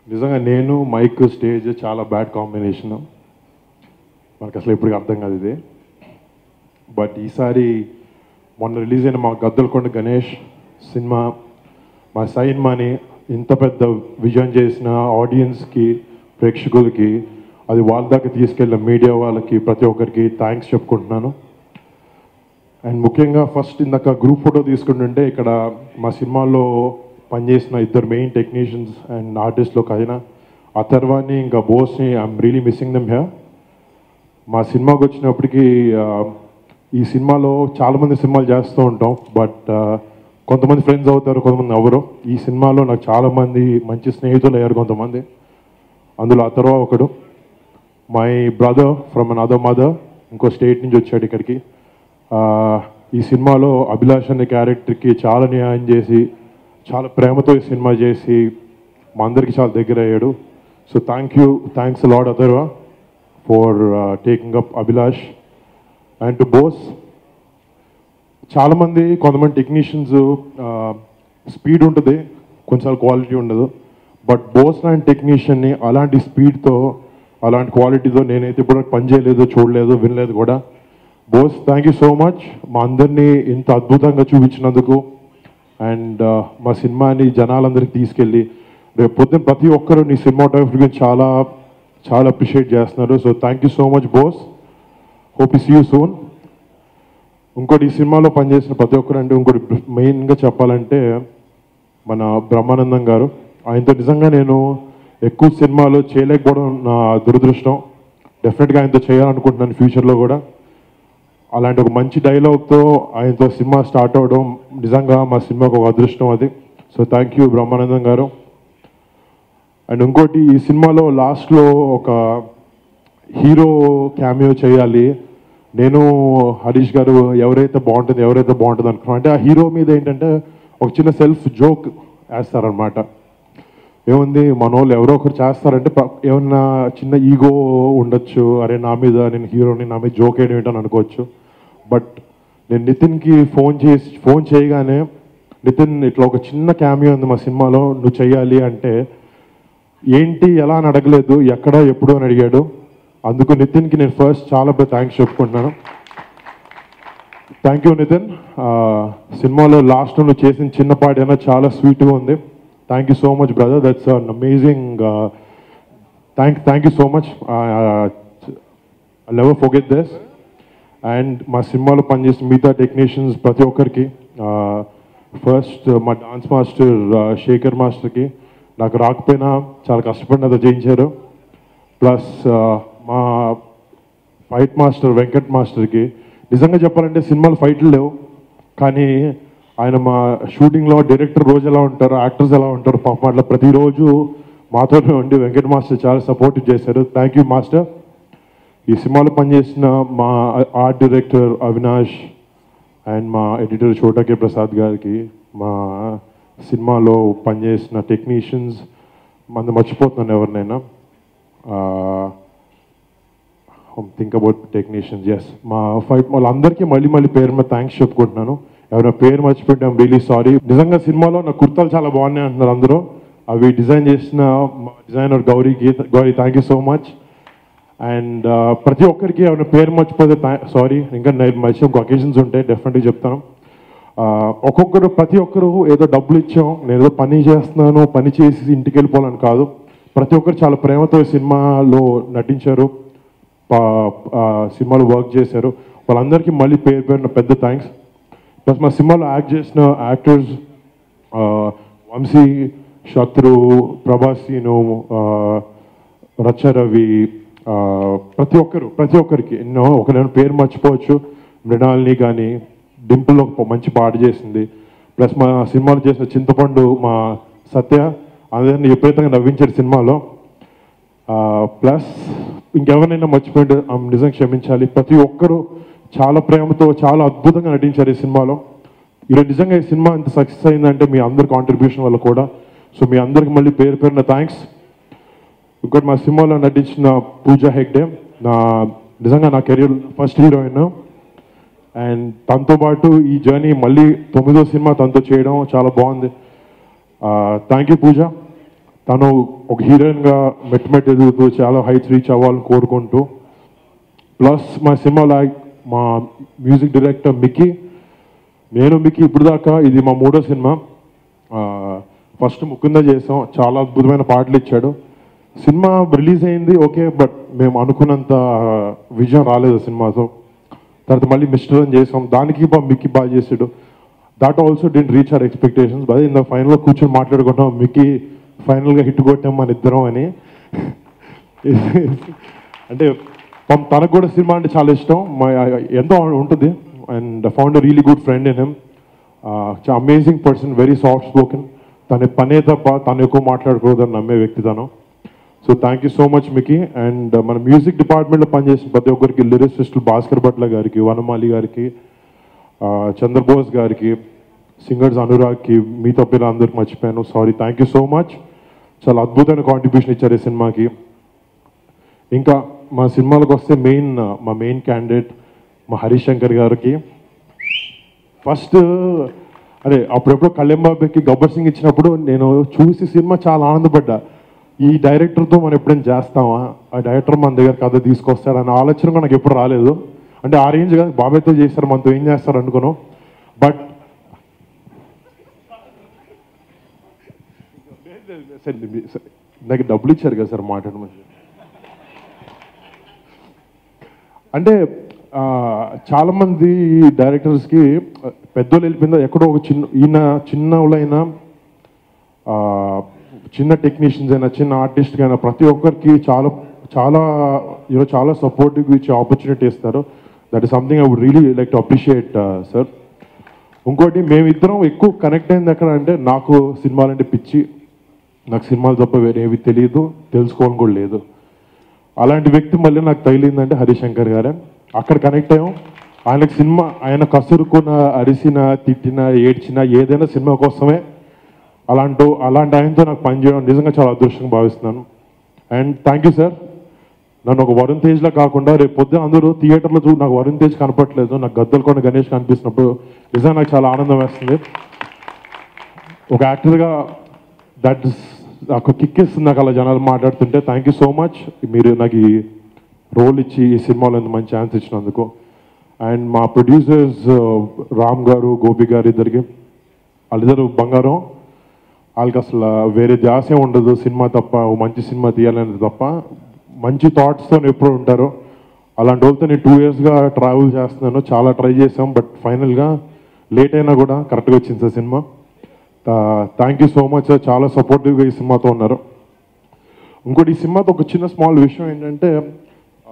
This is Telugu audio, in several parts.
నిజంగా నేను మైక్ స్టేజ్ చాలా బ్యాడ్ కాంబినేషన్ మనకు అసలు ఎప్పటికీ అర్థం కాదు ఇది బట్ ఈసారి మొన్న రిలీజ్ అయిన మా గద్దలకొండ గణేష్ సినిమా మా సైన్మాని ఇంత పెద్ద విజయం చేసిన ఆడియన్స్కి ప్రేక్షకులకి అది వాళ్ళ దాకా తీసుకెళ్ళిన మీడియా వాళ్ళకి ప్రతి ఒక్కరికి థ్యాంక్స్ చెప్పుకుంటున్నాను అండ్ ముఖ్యంగా ఫస్ట్ ఇందాక గ్రూప్ ఫోటో తీసుకుంటుంటే ఇక్కడ మా సినిమాలో పనిచేసిన ఇద్దరు మెయిన్ టెక్నీషియన్స్ అండ్ ఆర్టిస్ట్లో కైనా అథర్వాని ఇంకా బోస్ని ఐఎమ్ రియలీ మిస్సింగ్ దమ్ హ్యా మా సినిమాకి వచ్చినప్పటికీ ఆ, ఈ సినిమాలో చాలామంది సినిమాలు చేస్తూ ఉంటాం బట్ కొంతమంది ఫ్రెండ్స్ అవుతారు కొంతమంది ఎవరు ఈ సినిమాలో నాకు చాలామంది మంచి స్నేహితులు అయ్యారు కొంతమంది అందులో అథర్వ ఒకడు my brother from another mother ఇంకో స్టేట్ నుంచి వచ్చాడు ఇక్కడికి ఆ, ఈ సినిమాలో అభిలాష్ అనే క్యారెక్టర్కి చాలా న్యాయం చేసి చాలా ప్రేమతో ఈ సినిమా చేసి మా అందరికి చాలా దగ్గర అయ్యాడు so thank you thanks lot Atharva for taking up Abhilash and to Bose చాలామంది కొంతమంది టెక్నీషియన్స్ స్పీడ్ ఉంటుంది కొంచెం క్వాలిటీ ఉండదు బట్ బోస్ లాంటి టెక్నీషియన్ని అలాంటి స్పీడ్తో అలాంటి క్వాలిటీతో నేనైతే ఇప్పుడు పని చేయలేదు చూడలేదు వినలేదు కూడా Bose thank you so much మా అందరినీ ఇంత అద్భుతంగా చూపించినందుకు అండ్ మా సినిమాని జనాలందరికీ తీసుకెళ్ళి రేపు పొద్దున్న ప్రతి ఒక్కరు నీ సినిమాటోగ్రఫీ గురించి చాలా చాలా అప్రిషియేట్ చేస్తున్నారు so thank you so much Bose hope is you soon ఇంకోటి ఈ సినిమాలో పనిచేసిన ప్రతి ఒక్కరు అంటే ఇంకోటి మెయిన్గా చెప్పాలంటే మన బ్రహ్మానందం గారు ఆయనతో నిజంగా నేను ఎక్కువ సినిమాలు చేయలేకపోవడం నా దురదృష్టం డెఫినెట్గా ఆయనతో చేయాలనుకుంటున్నాను ఫ్యూచర్లో కూడా అలాంటి ఒక మంచి డైలాగ్తో ఆయనతో సినిమా స్టార్ట్ అవ్వడం నిజంగా మా సినిమాకు ఒక అదృష్టం అది సో థ్యాంక్ యూ బ్రహ్మానందం గారు అండ్ ఇంకోటి ఈ సినిమాలో లాస్ట్లో ఒక హీరో క్యామియో చేయాలి నేను హరీష్ గారు ఎవరైతే బాగుంటుంది ఎవరైతే బాగుంటుంది అనుకున్నాం అంటే ఆ హీరో మీద ఏంటంటే ఒక చిన్న సెల్ఫ్ జోక్ వేస్తారనమాట ఏముంది మన వాళ్ళు ఎవరో ఒకరు చేస్తారంటే ప- ఏమన్నా చిన్న ఈగో ఉండొచ్చు అరే నా మీద నేను హీరోని నా మీద జోక్ వేయడం ఏంటని అనుకోవచ్చు బట్ నేను నితిన్కి ఫోన్ చేసి ఫోన్ చేయగానే నితిన్ ఇట్లా ఒక చిన్న క్యామియో ఉంది మా సినిమాలో నువ్వు చెయ్యాలి అంటే ఏంటి ఎలా అని అడగలేదు ఎక్కడ ఎప్పుడు అని అడిగాడు అందుకు నితిన్కి నేను ఫస్ట్ చాలా పెద్ద థ్యాంక్స్ చెప్పుకుంటున్నాను థ్యాంక్ యూ నితిన్ ఆ, సినిమాలో లాస్ట్ నువ్వు చేసిన చిన్న పాట అయినా చాలా స్వీట్గా ఉంది thank you so much brother that's an amazing thank thank you so much never forget this and మా సినిమాలో పనిచేసిన మిగతా టెక్నీషియన్స్ ప్రతి ఒక్కరికి ఫస్ట్ మా డాన్స్ మాస్టర్ శేఖర్ మాస్టర్కి నాకు రాకపోయినా చాలా కష్టపడి నాతో చేయించారు ప్లస్ మా ఫైట్ మాస్టర్ వెంకట్ మాస్టర్కి నిజంగా చెప్పాలంటే సినిమాలు ఫైట్లు లేవు కానీ ఆయన మా షూటింగ్లో డైరెక్టర్ రోజు ఎలా ఉంటారు యాక్టర్స్ ఎలా ఉంటారు పాప అట్లా ప్రతిరోజు మాతోనే ఉండి వెంకట్ మాస్టర్ చాలా సపోర్ట్ చేశారు థ్యాంక్ యూ మాస్టర్ ఈ సినిమాలో పనిచేసిన మా ఆర్ట్ డైరెక్టర్ అవినాష్ అండ్ మా ఎడిటర్ చోటకే ప్రసాద్ గారికి మా సినిమాలో పనిచేసిన టెక్నీషియన్స్ మంది మర్చిపోతున్నాను ఎవరినైనా థింక్ అబౌట్ టెక్నీషియన్స్ ఎస్ మా ఫైట్ వాళ్ళందరికీ మళ్ళీ మళ్ళీ పేరు మీద థ్యాంక్స్ చెప్పుకుంటున్నాను ఎవరైనా పేరు మర్చిపోతే ఐమ్ రియలీ సారీ నిజంగా సినిమాలో నా కుర్తాలు చాలా బాగున్నాయి అంటున్నారు అందరూ అవి డిజైన్ చేసిన మా డిజైనర్ గౌరీకి Gauri thank you so much and ప్రతి ఒక్కరికి ఏమైనా పేరు మర్చిపోతే సారీ ఇంకా నేను మర్చి ఇంకో అకేషన్స్ ఉంటాయి డెఫినెట్గా చెప్తాను Uh, ఒక్కొక్కరు ప్రతి ఒక్కరు ఏదో డబ్బులు ఇచ్చాం నేను ఏదో పని చేస్తున్నాను పని చేసి ఇంటికి వెళ్ళిపోవాలని కాదు ప్రతి ఒక్కరు చాలా ప్రేమతో ఈ సినిమాలో నటించారు పా- ఆ, సినిమాలో వర్క్ చేశారు వాళ్ళందరికీ మళ్ళీ పేరు పేరున పెద్ద థ్యాంక్స్ ప్లస్ మా సినిమాలో యాక్ట్ చేసిన యాక్టర్స్ వంశీ శత్రు ప్రభాసీను రచ్చ రవి ఆ, ప్రతి ఒక్కరు ప్రతి ఒక్కరికి ఎన్నో ఒక నేను పేరు మర్చిపోవచ్చు మృణాల్ని కానీ డింపుల్ ఒక మంచి పాట చేసింది ప్లస్ మా సినిమాలో చేసిన చింతపండు మా సత్య అందరిని విపరీతంగా నవ్వించారు సినిమాలో ప్లస్ ఇంకెవరినైనా మర్చిపోయింటే ఆమె నిజంగా క్షమించాలి ప్రతి ఒక్కరూ చాలా ప్రేమతో చాలా అద్భుతంగా నటించారు ఈ సినిమాలో ఈరోజు నిజంగా ఈ సినిమా ఇంత సక్సెస్ అయిందంటే మీ అందరి కాంట్రిబ్యూషన్ వల్ల కూడా సో మీ అందరికి మళ్ళీ పేరు పేరున థ్యాంక్స్ ఇంకోటి మా సినిమాలో నటించిన పూజా హెగ్డే నా నిజంగా నా కెరీర్ ఫస్ట్ హీరోయిన్ అండ్ తనతో పాటు ఈ జర్నీ మళ్ళీ తొమ్మిదో సినిమా తనతో చేయడం చాలా బాగుంది థ్యాంక్ యూ పూజ తను ఒక హీరోయిన్గా మెట్ మెట్ ఎదుగుతూ చాలా హైట్స్ రీచ్ అవ్వాలని కోరుకుంటూ ప్లస్ మా సినిమా లైక్ మా మ్యూజిక్ డైరెక్టర్ మిక్కీ నేను మిక్కీ ఇప్పుడు దాకా ఇది మా మూడో సినిమా ఫస్ట్ ముకుంద చేసాం చాలా అద్భుతమైన పాటలు ఇచ్చాడు సినిమా రిలీజ్ అయింది ఓకే బట్ మేము అనుకున్నంత విజయం రాలేదు సినిమాతో తర్వాత మళ్ళీ మిస్టర్ అని చేసాం దానికి బా మిక్కీ బాగా చేసాడు that also didn't reach our expectations అదే ఇంత ఫైనల్లో కూర్చొని మాట్లాడుకుంటాం మిక్కీ ఫైనల్గా హిట్ కొట్టాం మన ఇద్దరం అని అంటే పాపం తనకు కూడా సినిమా అంటే చాలా ఇష్టం మా ఎంతో ఉంటుంది and found really good friend in him amazing person very soft spoken తన పనే తప్ప తను ఎక్కువ మాట్లాడకూడదని నమ్మే వ్యక్తి తను so thank you so much Mickey and మన మ్యూజిక్ డిపార్ట్మెంట్లో పనిచేసిన ప్రతి ఒక్కరికి లిరిసిస్టులు భాస్కర్ భట్ల గారికి వనమాలి గారికి ఆ, చంద్రబోస్ గారికి సింగర్స్ అనురాగ్కి మీతో పిల్లలు అందరికి మర్చిపోయాను sorry thank you so much చాలా అద్భుతమైన కాంట్రిబ్యూషన్ ఇచ్చారు ఈ సినిమాకి ఇంకా మా సినిమాలకు వస్తే మెయిన్ మా మెయిన్ క్యాండిడేట్ మా హరీష్ శంకర్ గారికి ఫస్ట్ అదే అప్పుడెప్పుడు కళ్యాణ్ బాబుకి గబ్బర్ సింగ్ ఇచ్చినప్పుడు నేను చూసి సినిమా చాలా ఆనందపడ్డా ఈ డైరెక్టర్తో మనం ఎప్పుడైనా చేస్తామా ఆ డైరెక్టర్ మన దగ్గర కథ తీసుకొస్తాడు అనే ఆలోచన కూడా నాకు ఎప్పుడు రాలేదు అంటే ఆ రేంజ్ కాదు బాబాయ్తో చేస్తారు మనతో ఏం చేస్తారు అనుకున్నాం బట్ నాకు డబ్బులు ఇచ్చారు కదా సార్ మాట్లాడమని అంటే ఆ, చాలా మంది డైరెక్టర్స్కి పెద్దోళ్ళు వెళ్ళిపోయిందా ఎక్కడో ఒక చిన్న ఈయన చిన్నోళ్ళైనా ఆ, చిన్న టెక్నీషియన్స్ అయినా చిన్న ఆర్టిస్ట్ అయినా ప్రతి ఒక్కరికి చాలా చాలా యూనో చాలా సపోర్టివ్ ఇచ్చే ఆపర్చునిటీ ఇస్తారు that is something I would really like to appreciate sir ఇంకోటి మేమిద్దరం ఎక్కువ కనెక్ట్ అయింది ఎక్కడ అంటే నాకు సినిమాలంటే పిచ్చి నాకు సినిమాలు తప్ప వేరే ఏవి తెలియదు తెలుసుకోవాలని కూడా లేదు అలాంటి వ్యక్తి మళ్ళీ నాకు తగిలిందంటే హరిశంకర్ గారే అక్కడ కనెక్ట్ అయ్యాం ఆయనకు సినిమా ఆయన కసురుకున్న అరిసిన తిట్టిన ఏడ్చిన ఏదైనా సినిమా కోసమే అలాంటి అలాంటి ఆయనతో నాకు పనిచేయడం నిజంగా చాలా అదృష్టంగా భావిస్తున్నాను అండ్ థ్యాంక్ యూ సార్ నన్ను ఒక వరుణ్ తేజ్లా కాకుండా రేపు పొద్దున అందరూ థియేటర్లో చూ నాకు వరుణ్ తేజ్ కనపట్లేదు నాకు గద్దలకొండ గణేష్ కనిపిస్తున్నప్పుడు నిజంగా నాకు చాలా ఆనందం వేస్తుంది ఒక యాక్టర్గా దట్ నాకు కిక్ ఇస్తుంది నాకు అలా జనాలు మాట్లాడుతుంటే థ్యాంక్ యూ సో మచ్ మీరు నాకు ఈ రోల్ ఇచ్చి ఈ సినిమాలో ఇంత మంచి ఛాన్స్ ఇచ్చినందుకు అండ్ మా ప్రొడ్యూసర్స్ రామ్ గారు గోపి గారు ఇద్దరికి వాళ్ళిద్దరు బంగారం వాళ్ళకి అసలు వేరే ధ్యాసే ఉండదు సినిమా తప్ప ఓ మంచి సినిమా తీయాలనేది తప్ప మంచి థాట్స్తో ఎప్పుడు ఉంటారు అలాంటి వాళ్ళతో నేను టూ ఇయర్స్గా ట్రావెల్ చేస్తున్నాను చాలా ట్రై చేసాం బట్ ఫైనల్గా లేట్ అయినా కూడా కరెక్ట్గా వచ్చింది సార్ సినిమా thank you so much sir చాలా సపోర్టివ్గా ఈ సినిమాతో ఉన్నారు ఇంకోటి ఈ సినిమాతో ఒక చిన్న స్మాల్ విషయం ఏంటంటే ఆ,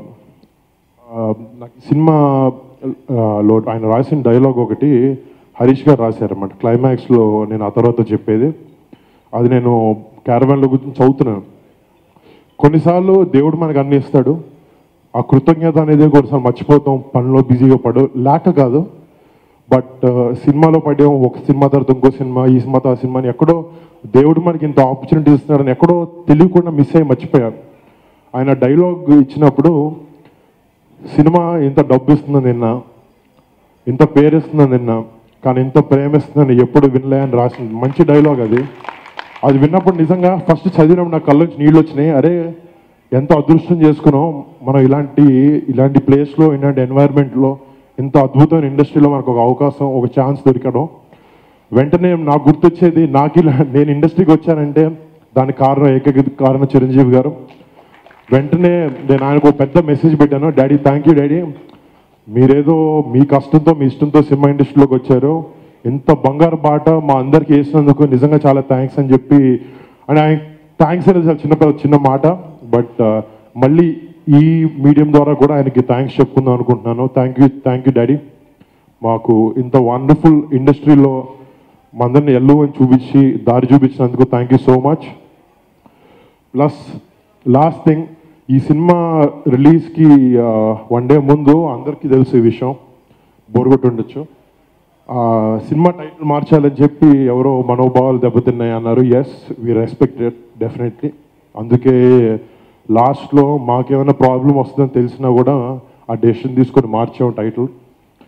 ఆ, నాకు ఈ సినిమా ఆ, లో ఆయన రాసిన డైలాగ్ ఒకటి హరీష్ గారు రాశారన్నమాట క్లైమాక్స్లో నేను ఆ తర్వాత చెప్పేది అది నేను క్యారవాన్లో గురించి చదువుతున్నాను కొన్నిసార్లు దేవుడు మనకు అన్ని ఇస్తాడు ఆ కృతజ్ఞత అనేది కొన్నిసార్లు మర్చిపోతాం పనిలో బిజీగా పడు లేక కాదు బట్ సినిమాలో పడే ఒక సినిమా తర్వాత ఇంకో సినిమా ఈ సినిమా తర్వాత సినిమా అని ఎక్కడో దేవుడు మనకి ఇంత ఆపర్చునిటీ ఇస్తున్నాడని ఎక్కడో తెలియకుండా మిస్ అయ్యి మర్చిపోయాను ఆయన డైలాగ్ ఇచ్చినప్పుడు సినిమా ఇంత డబ్బు ఇస్తుందని నిన్న ఇంత పేరు ఇస్తుందని నిన్న కానీ ఇంత ప్రేమ ఇస్తుందని ఎప్పుడు వినలే అని రాసింది మంచి డైలాగ్ అది అది విన్నప్పుడు నిజంగా ఫస్ట్ చదివినప్పుడు నా కళ్ళ నుంచి నీళ్ళు వచ్చినాయి అరే ఎంత అదృష్టం చేసుకున్నాం మనం ఇలాంటి ఇలాంటి ప్లేస్లో ఇలాంటి ఎన్వైర్న్మెంట్లో ఇంత అద్భుతమైన ఇండస్ట్రీలో మనకు ఒక అవకాశం ఒక ఛాన్స్ దొరికడం వెంటనే నాకు గుర్తొచ్చేది నాకు ఇలా నేను ఇండస్ట్రీకి వచ్చానంటే దానికి కారణం ఏకైక కారణం చిరంజీవి గారు వెంటనే నేను ఆయనకు ఒక పెద్ద మెసేజ్ పెట్టాను డాడీ థ్యాంక్ యూ డాడీ మీరేదో మీ కష్టంతో మీ ఇష్టంతో సినిమా ఇండస్ట్రీలోకి వచ్చారు ఇంత బంగారు బాట మా అందరికి వేసినందుకు నిజంగా చాలా థ్యాంక్స్ అని చెప్పి అని ఆయన థ్యాంక్స్ అనేది చాలా చిన్న చిన్న మాట బట్ మళ్ళీ ఈ మీడియం ద్వారా కూడా ఆయనకి థ్యాంక్స్ చెప్పుకుందాం అనుకుంటున్నాను thank you thank you daddy మాకు ఇంత వండర్ఫుల్ ఇండస్ట్రీలో మా అందరిని ఎల్లు అని చూపించి దారి చూపించినందుకు thank you so much plus last thing ఈ సినిమా రిలీజ్కి వన్ డే ముందు అందరికీ తెలుసు ఈ విషయం బోర్గొట్టు ఉండొచ్చు ఆ, సినిమా టైటిల్ మార్చాలని చెప్పి ఎవరో మనోభావాలు దెబ్బతిన్నాయి అన్నారు ఎస్ వి రెస్పెక్టెడ్ డెఫినెట్లీ అందుకే లాస్ట్లో మాకేమైనా ప్రాబ్లం వస్తుందని తెలిసినా కూడా ఆ డెసిషన్ తీసుకొని మార్చాం టైటిల్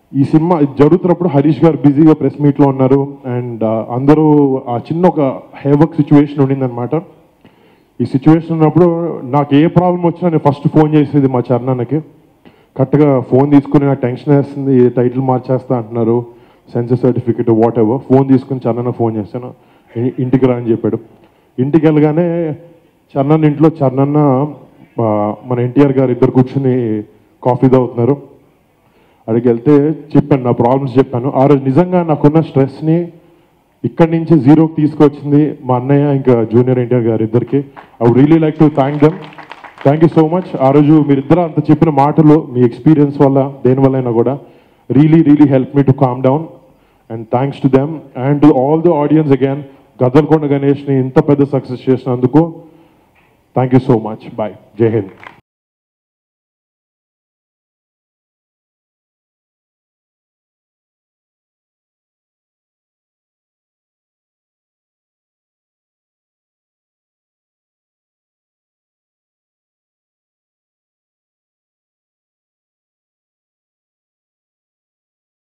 ఈ సినిమా ఇది జరుగుతున్నప్పుడు హరీష్ గారు బిజీగా ప్రెస్ మీట్లో ఉన్నారు అండ్ అందరూ ఆ చిన్న ఒక హేవర్క్ సిచ్యువేషన్ ఉండిందనమాట ఈ సిచ్యువేషన్ ఉన్నప్పుడు నాకు ఏ ప్రాబ్లం వచ్చినా నేను ఫస్ట్ ఫోన్ చేసేది మా చరణానికి కరెక్ట్గా ఫోన్ తీసుకుని నాకు టెన్షన్ వేస్తుంది టైటిల్ మార్చేస్తా అంటున్నారు censor certificate whatever phone తీసుకుని చరణ్ ఫోన్ చేశాను ఇ- ఇంటికి రా అని చెప్పాడు ఇంటికి వెళ్ళగానే చరణ్ ఇంట్లో చరణ్ మన ఎన్టీఆర్ గారు ఇద్దరు కూర్చుని కాఫీ తాగుతున్నారు అక్కడికి వెళ్తే చెప్పాను నా ప్రాబ్లమ్స్ చెప్పాను ఆ రోజు నిజంగా నాకున్న స్ట్రెస్ని ఇక్కడి నుంచి జీరోకి తీసుకొచ్చింది మా అన్నయ్య ఇంకా జూనియర్ ఎన్టీఆర్ గారు ఇద్దరికి I would really like to thank them thank you so much ఆ రోజు మీరిద్దరు అంత చెప్పిన మాటలు మీ ఎక్స్పీరియన్స్ వల్ల దేని వల్లైనా కూడా really really help me to calm down and thanks to them and to all the audience again Gaddalakonda గణేష్ని ఇంత పెద్ద సక్సెస్ చేసినందుకు thank you so much bye Jai Hind